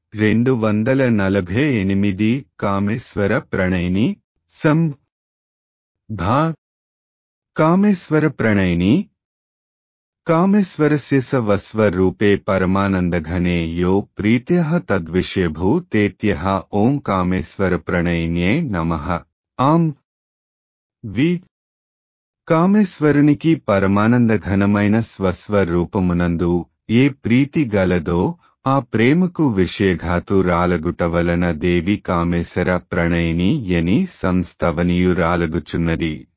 రెండు వందల నలభై ఎనిమిది కామేశ్వర ప్రణయిని సం భా కామేశ్వర ప్రణయిని కామేశ్వరస్య సవస్వరూపే పరమానందఘనే యో ప్రీత్యః తద్విషయభూతేత్యః ఓం కామేశ్వర ప్రణయిన్యే నమః ఆం వి కామేశ్వరునికి పరమానంద ఘనమైన స్వస్వరూపమునందు ఏ ప్రీతి గలదో ఆ ప్రేమకు విషయఘాతు రాలగుట వలన దేవి కామేశ్వర ప్రణయిని యని సంస్తవనీయురాలగుచున్నది